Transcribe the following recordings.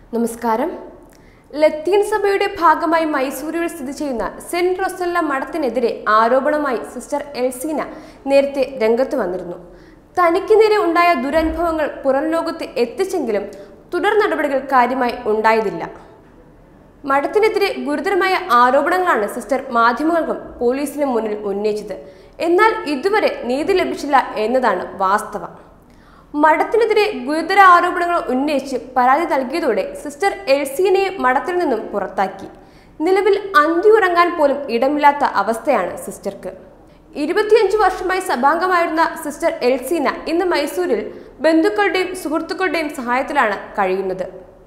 നമസ്കാരം ലത്തീൻ സഭയുടെ ഭാഗമായി മൈസൂരിൽ സ്ഥിതി ചെയ്യുന്ന സെന്റ് റൊസല്ല മഠത്തിനെതിരെ ആരോപണമായി സിസ്റ്റർ എൽസീന നേരത്തെ രംഗത്ത് വന്നിരുന്നു തനിക്ക് നേരെ ഉണ്ടായ ദുരനുഭവങ്ങൾ പുറം ലോകത്ത് എത്തിച്ചെങ്കിലും തുടർ നടപടികൾ കാര്യമായി ഉണ്ടായതില്ല മഠത്തിനെതിരെ ഗുരുതരമായ ആരോപണങ്ങളാണ് സിസ്റ്റർ മാധ്യമങ്ങൾക്കും പോലീസിനും മുന്നിൽ ഉന്നയിച്ചത് എന്നാൽ ഇതുവരെ നീതി ലഭിച്ചില്ല എന്നതാണ് വാസ്തവം മഠത്തിനെതിരെ ഗുരുതര ആരോപണങ്ങൾ ഉന്നയിച്ച് പരാതി നൽകിയതോടെ സിസ്റ്റർ എൽസീനയെ മഠത്തിൽ നിന്നും പുറത്താക്കി നിലവിൽ അന്തിയുറങ്ങാൻ പോലും ഇടമില്ലാത്ത അവസ്ഥയാണ് സിസ്റ്റർക്ക് ഇരുപത്തിയഞ്ചു വർഷമായി സഭാംഗമായിരുന്ന സിസ്റ്റർ എൽസീന ഇന്ന് മൈസൂരിൽ ബന്ധുക്കളുടെയും സുഹൃത്തുക്കളുടെയും സഹായത്തിലാണ് കഴിയുന്നത്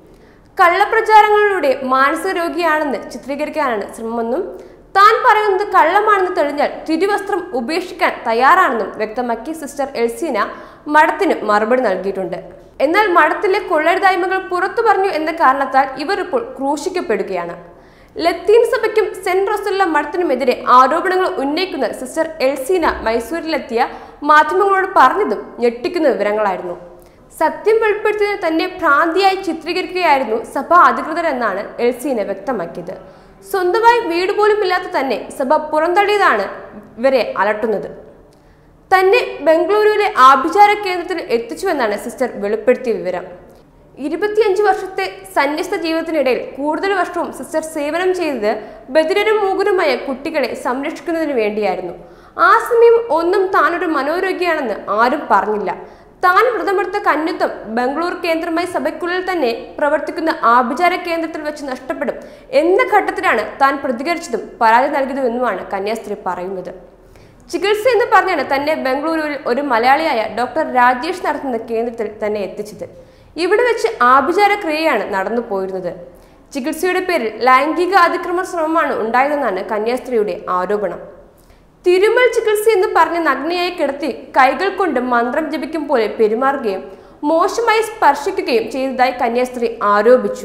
കള്ളപ്രചാരങ്ങളിലൂടെ മാനസിക രോഗിയാണെന്ന് ചിത്രീകരിക്കാനാണ് ശ്രമമെന്നും താൻ പറയുന്നത് കള്ളമാണെന്ന് തെളിഞ്ഞാൽ തിരുവസ്ത്രം ഉപേക്ഷിക്കാൻ തയ്യാറാണെന്നും വ്യക്തമാക്കി സിസ്റ്റർ എൽസീന മഠത്തിന് മറുപടി നൽകിയിട്ടുണ്ട് എന്നാൽ മഠത്തിലെ കൊള്ളരുതായ്മകൾ പുറത്തു പറഞ്ഞു എന്ന കാരണത്താൽ ഇവർ ഇപ്പോൾ ക്രൂശിക്കപ്പെടുകയാണ് ലത്തീൻ സഭയ്ക്കും സെന്റ് റൊസല്ല മഠത്തിനുമെതിരെ ആരോപണങ്ങൾ ഉന്നയിക്കുന്ന സിസ്റ്റർ എൽസീന മൈസൂരിലെത്തിയ മാധ്യമങ്ങളോട് പറഞ്ഞതും ഞെട്ടിക്കുന്ന വിവരങ്ങളായിരുന്നു സത്യം വെളിപ്പെടുത്തിയതിന് തന്നെ ഭ്രാന്തിയായി ചിത്രീകരിക്കുകയായിരുന്നു സഭാ അധികൃതരെന്നാണ് എൽസീന വ്യക്തമാക്കിയത് സ്വന്തമായി വീട് പോലും ഇല്ലാത്ത തന്നെ സഭ പുറന്തള്ളിയതാണ് ഇവരെ അലട്ടുന്നത് തന്നെ ബംഗളൂരുവിലെ ആഭിചാര കേന്ദ്രത്തിൽ എത്തിച്ചുവെന്നാണ് സിസ്റ്റർ വെളിപ്പെടുത്തിയ വിവരം ഇരുപത്തിയഞ്ച് വർഷത്തെ സന്യസ്ത ജീവിതത്തിനിടയിൽ കൂടുതൽ വർഷവും സിസ്റ്റർ സേവനം ചെയ്തത് ബദിരരും മൂകരുമായ കുട്ടികളെ സംരക്ഷിക്കുന്നതിന് വേണ്ടിയായിരുന്നു ആ സമയം ഒന്നും താനൊരു മനോരോഗിയാണെന്ന് ആരും പറഞ്ഞില്ല താൻ വ്രതമെടുത്ത കന്യത്വം ബംഗളൂർ കേന്ദ്രമായി സഭയ്ക്കുള്ളിൽ തന്നെ പ്രവർത്തിക്കുന്ന ആഭിചാര കേന്ദ്രത്തിൽ വെച്ച് നഷ്ടപ്പെടും എന്ന ഘട്ടത്തിലാണ് താൻ പ്രതികരിച്ചതും പരാതി നൽകിയതുമെന്നുമാണ് കന്യാസ്ത്രീ പറയുന്നത് ചികിത്സ എന്ന് പറഞ്ഞാണ് തന്നെ ബംഗളൂരുവിൽ ഒരു മലയാളിയായ ഡോക്ടർ രാജേഷ് നടത്തുന്ന കേന്ദ്രത്തിൽ തന്നെ എത്തിച്ചത് ഇവിടെ വെച്ച് ആഭിചാര ക്രിയയാണ് നടന്നു പോയിരുന്നത് ചികിത്സയുടെ പേരിൽ ലൈംഗിക അതിക്രമ ശ്രമമാണ് ഉണ്ടായതെന്നാണ് കന്യാസ്ത്രീയുടെ ആരോപണം തിരുമൽ ചികിത്സ എന്ന് പറഞ്ഞ് നഗ്നയായി കിടത്തി കൈകൾ കൊണ്ട് മന്ത്രം ജപിക്കും പോലെ പെരുമാറുകയും മോശമായി സ്പർശിക്കുകയും ചെയ്തതായി കന്യാസ്ത്രീ ആരോപിച്ചു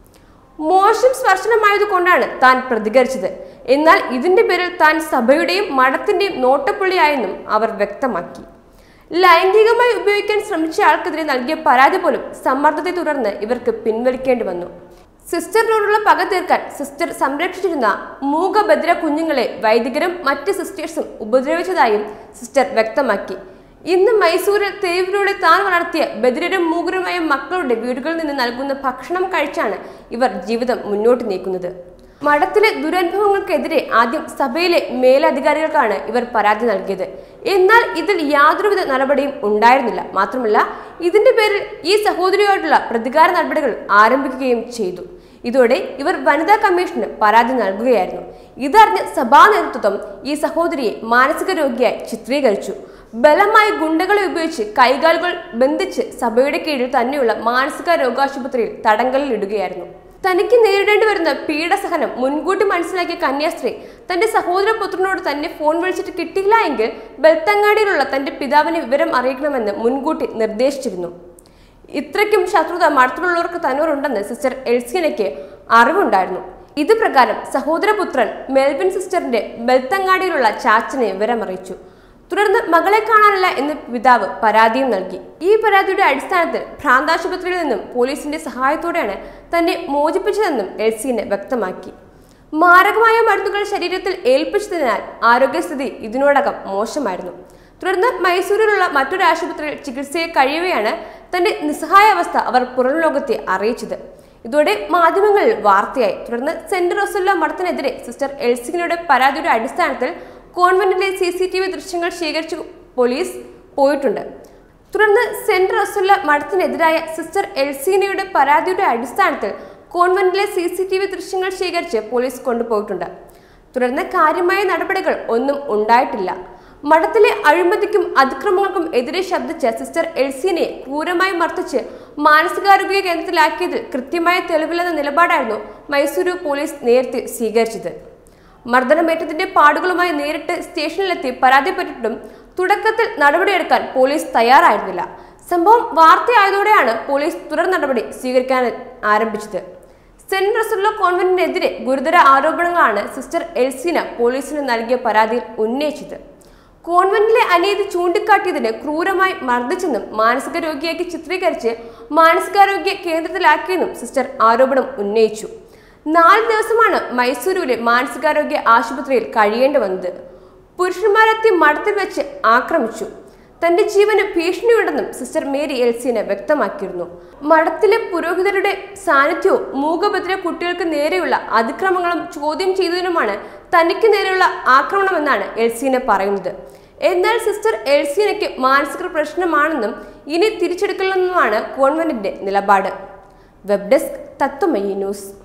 മോശം സ്പർശനമായതുകൊണ്ടാണ് താൻ പ്രതികരിച്ചത് എന്നാൽ ഇതിന്റെ പേരിൽ താൻ സഭയുടെയും മഠത്തിന്റെയും നോട്ടപ്പുള്ളിയായെന്നും അവർ വ്യക്തമാക്കി ലൈംഗികമായി ഉപയോഗിക്കാൻ ശ്രമിച്ച ആൾക്കെതിരെ നൽകിയ പരാതി പോലും സമ്മർദ്ദത്തെ തുടർന്ന് ഇവർക്ക് പിൻവലിക്കേണ്ടി വന്നു സിസ്റ്ററിനോടുള്ള പക തീർക്കാൻ സിസ്റ്റർ സംരക്ഷിച്ചിരുന്ന മൂകഭദ്ര കുഞ്ഞുങ്ങളെ വൈദികരും മറ്റ് സിസ്റ്റേഴ്സും ഉപദ്രവിച്ചതായും സിസ്റ്റർ വ്യക്തമാക്കി ഇന്ന് മൈസൂരിൽ തെരുവിലൂടെ താൻ വളർത്തിയ ബദിരരും മൂകരുമായ മക്കളുടെ വീടുകളിൽ നിന്ന് നൽകുന്ന ഭക്ഷണം കഴിച്ചാണ് ഇവർ ജീവിതം മുന്നോട്ട് നീക്കുന്നത് മഠത്തിലെ ദുരനുഭവങ്ങൾക്കെതിരെ ആദ്യം സഭയിലെ മേലധികാരികൾക്കാണ് ഇവർ പരാതി നൽകിയത് എന്നാൽ ഇതിൽ യാതൊരുവിധ നടപടിയും ഉണ്ടായിരുന്നില്ല മാത്രമല്ല ഇതിന്റെ പേരിൽ ഈ സഹോദരിയോടുള്ള പ്രതികാര നടപടികൾ ആരംഭിക്കുകയും ചെയ്തു ഇതോടെ ഇവർ വനിതാ കമ്മീഷന് പരാതി നൽകുകയായിരുന്നു ഇതറിഞ്ഞ സഭാ നേതൃത്വം ഈ സഹോദരിയെ മാനസിക രോഗിയായി ചിത്രീകരിച്ചു ബലമായി ഗുണ്ടകളെ ഉപയോഗിച്ച് കൈകാലുകൾ ബന്ധിച്ച് സഭയുടെ കീഴിൽ തന്നെയുള്ള മാനസിക രോഗാശുപത്രിയിൽ തടങ്കലിൽ ഇടുകയായിരുന്നു തനിക്ക് നേരിടേണ്ടി വരുന്ന പീഡസഹനം മുൻകൂട്ടി മനസ്സിലാക്കിയ കന്യാസ്ത്രീ തന്റെ സഹോദരപുത്രനോട് തന്നെ ഫോൺ വിളിച്ചിട്ട് കിട്ടിയില്ല എങ്കിൽ ബെൽത്തങ്ങാടിയിലുള്ള തന്റെ പിതാവിനെ വിവരം അറിയിക്കണമെന്ന് മുൻകൂട്ടി നിർദ്ദേശിച്ചിരുന്നു ഇത്രയ്ക്കും ശത്രുത മഠത്തിലുള്ളവർക്ക് തന്നോരുണ്ടെന്ന് സിസ്റ്റർ എൽസീനയ്ക്ക് അറിവുണ്ടായിരുന്നു ഇത് പ്രകാരം സഹോദരപുത്രൻ മെൽവിൻ സിസ്റ്ററിന്റെ ബെൽത്തങ്ങാടിയിലുള്ള ചാച്ചനെ വിവരമറിയിച്ചു തുടർന്ന് മകളെ കാണാനില്ല എന്ന് പിതാവ് പരാതിയും നൽകി ഈ പരാതിയുടെ അടിസ്ഥാനത്തിൽ ഭ്രാന്താശുപത്രിയിൽ നിന്നും പോലീസിന്റെ സഹായത്തോടെയാണ് തന്നെ മോചിപ്പിച്ചതെന്നും എൽസീനെ വ്യക്തമാക്കി മാരകമായ മരുന്നുകൾ ശരീരത്തിൽ ഏൽപ്പിച്ചതിനാൽ ആരോഗ്യസ്ഥിതി ഇതിനോടകം മോശമായിരുന്നു തുടർന്ന് മൈസൂരിലുള്ള മറ്റൊരു ആശുപത്രിയിൽ ചികിത്സയെ കഴിയവെയാണ് തന്റെ നിസ്സഹായാവസ്ഥ അവർ പുറം ലോകത്തെ അറിയിച്ചത് ഇതോടെ മാധ്യമങ്ങളിൽ വാർത്തയായി തുടർന്ന് സെന്റ് റോസല്ല മഠത്തിനെതിരെ സിസ്റ്റർ എൽസിങ്ങിയുടെ പരാതിയുടെ അടിസ്ഥാനത്തിൽ കോൺവെന്റിലെ സി സി ടി വി ദൃശ്യങ്ങൾ ശേഖരിച്ചു പോലീസ് പോയിട്ടുണ്ട് തുടർന്ന് സെന്റ് റസുല്ല മഠത്തിനെതിരായ സിസ്റ്റർ എൽസീനയുടെ പരാതിയുടെ അടിസ്ഥാനത്തിൽ കോൺവെന്റിലെ സി സി ടി വി ദൃശ്യങ്ങൾ ശേഖരിച്ച് പോലീസ് കൊണ്ടുപോയിട്ടുണ്ട് തുടർന്ന് കാര്യമായ നടപടികൾ ഒന്നും ഉണ്ടായിട്ടില്ല മഠത്തിലെ അഴിമതിക്കും അതിക്രമങ്ങൾക്കും എതിരെ ശബ്ദിച്ച സിസ്റ്റർ എൽസീനെ ക്രൂരമായി മർദ്ദിച്ച് മാനസികാരോഗ്യ കേന്ദ്രത്തിലാക്കിയതിൽ കൃത്യമായ തെളിവില്ലെന്ന നിലപാടായിരുന്നു മൈസൂരു പോലീസ് നേരത്തെ സ്വീകരിച്ചത് മർദ്ദനമേറ്റതിന്റെ പാടുകളുമായി നേരിട്ട് സ്റ്റേഷനിലെത്തി പരാതിപ്പെട്ടിട്ടും തുടക്കത്തിൽ നടപടിയെടുക്കാൻ പോലീസ് തയ്യാറായിരുന്നില്ല സംഭവം വാർത്തയായതോടെയാണ് പോലീസ് തുടർ നടപടി സ്വീകരിക്കാൻ ആരംഭിച്ചത് സെന്റ് റസുല്ല കോൺവെന്റിനെതിരെ ഗുരുതര ആരോപണങ്ങളാണ് സിസ്റ്റർ എൽസീന പോലീസിന് നൽകിയ പരാതിയിൽ ഉന്നയിച്ചത് കോൺവെന്റിലെ അനീതി ചൂണ്ടിക്കാട്ടിയതിന് ക്രൂരമായി മർദ്ദിച്ചെന്നും മാനസിക രോഗിയാക്കി ചിത്രീകരിച്ച് മാനസികാരോഗ്യ കേന്ദ്രത്തിലാക്കിയെന്നും സിസ്റ്റർ ആരോപണം ഉന്നയിച്ചു നാല് ദിവസമാണ് മൈസൂരുവിലെ മാനസികാരോഗ്യ ആശുപത്രിയിൽ കഴിയേണ്ടി വന്നത് പുരുഷന്മാരെത്തി മഠത്തിൽ വെച്ച് ആക്രമിച്ചു തന്റെ ജീവന് ഭീഷണിയുണ്ടെന്നും സിസ്റ്റർ മേരി എൽസീന വ്യക്തമാക്കിയിരുന്നു മഠത്തിലെ പുരോഹിതരുടെ സാന്നിധ്യവും മൂകബദിര കുട്ടികൾക്ക് നേരെയുള്ള അതിക്രമങ്ങളും ചോദ്യം ചെയ്തതിനുമാണ് തനിക്ക് നേരെയുള്ള ആക്രമണമെന്നാണ് എൽസീന പറയുന്നത് എന്നാൽ സിസ്റ്റർ എൽസീനയ്ക്ക് മാനസിക പ്രശ്നമാണെന്നും ഇനി തിരിച്ചെടുക്കില്ലെന്നുമാണ് കോൺവെന്റിന്റെ നിലപാട് വെബ് ഡെസ്ക് തത്വമയി ന്യൂസ്